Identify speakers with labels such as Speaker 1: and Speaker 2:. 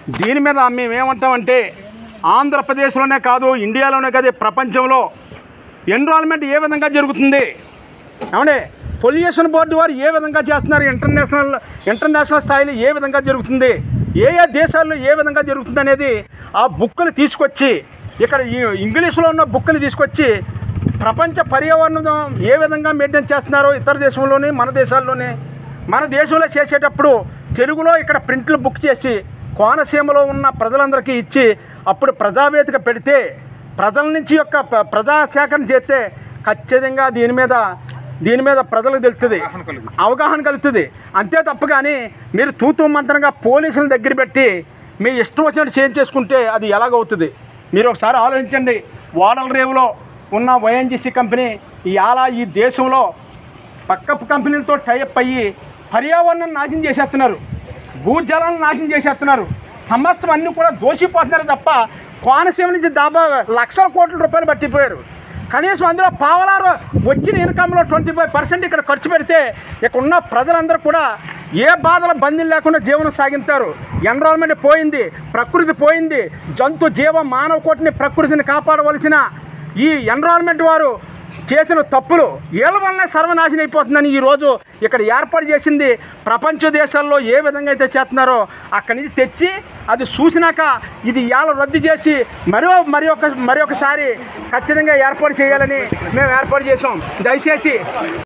Speaker 1: దీని మీద మేము ఏమంటామంటే ఆంధ్రప్రదేశ్లోనే కాదు ఇండియాలోనే కాదు ప్రపంచంలో ఎన్రోల్మెంట్ ఏ విధంగా జరుగుతుంది ఏమండి పొల్యూషన్ బోర్డు వారు ఏ విధంగా చేస్తున్నారు ఇంటర్నేషనల్ ఇంటర్నేషనల్ స్థాయిలో ఏ విధంగా జరుగుతుంది ఏ ఏ దేశాల్లో ఏ విధంగా జరుగుతుంది అనేది ఆ బుక్కులు తీసుకొచ్చి ఇక్కడ ఈ ఇంగ్లీష్లో ఉన్న బుక్కులు తీసుకొచ్చి ప్రపంచ పర్యావరణం ఏ విధంగా మెయింటైన్ చేస్తున్నారో ఇతర దేశంలోని మన దేశాల్లోనే మన దేశంలో చేసేటప్పుడు తెలుగులో ఇక్కడ ప్రింట్లు బుక్ చేసి కోనసీమలో ఉన్న ప్రజలందరికీ ఇచ్చి అప్పుడు ప్రజావేదిక పెడితే ప్రజల నుంచి యొక్క ప్ర- ప్రజా సేకరణ చేస్తే ఖచ్చితంగా దీని మీద దీని మీద ప్రజలకు తెలుస్తుంది అవగాహన కలుగుతుంది అంతే తప్ప కానీ మీరు తూతూ మంత్రంగా పోలీసుల దగ్గర పెట్టి మీ ఇష్టం వచ్చినట్టు చేంజ్ చేసుకుంటే అది ఎలాగవుతుంది మీరు ఒకసారి ఆలోచించండి వాడల రేవులో ఉన్న వైఎన్జిసి కంపెనీ ఇవాళ ఈ దేశంలో పక్క కంపెనీలతో టైఅప్ అయ్యి పర్యావరణం నాశనం చేసేస్తున్నారు భూజలాలను నాశనం చేసేస్తున్నారు సమస్తం అన్నీ కూడా దోషిపోతున్నారు తప్ప కోనసీమ నుంచి దాబా లక్షల కోట్ల రూపాయలు పట్టిపోయారు కనీసం అందులో పావలారు వచ్చిన ఇన్కంలో ట్వంటీ ఫైవ్ పర్సెంట్ ఇక్కడ ఖర్చు పెడితే ఇక్కడ ఉన్న ప్రజలందరూ కూడా ఏ బాధల బందీలు లేకుండా జీవనం సాగిస్తారు ఎన్రోల్మెంట్ పోయింది ప్రకృతి పోయింది జంతు జీవ మానవ కోటిని ప్రకృతిని కాపాడవలసిన ఈ ఎన్రోల్మెంట్ వారు చేసిన తప్పులు వీళ్ళ వల్లనే సర్వనాశనం అయిపోతుందని ఈరోజు ఇక్కడ ఏర్పాటు చేసింది ప్రపంచ దేశాల్లో ఏ విధంగా అయితే చేస్తున్నారో అక్కడి నుంచి తెచ్చి అది చూసినాక ఇది ఇవాళ రద్దు చేసి మరో మరి ఒక మరి ఒకసారి ఖచ్చితంగా ఏర్పాటు చేయాలని మేము ఏర్పాటు చేసాం దయచేసి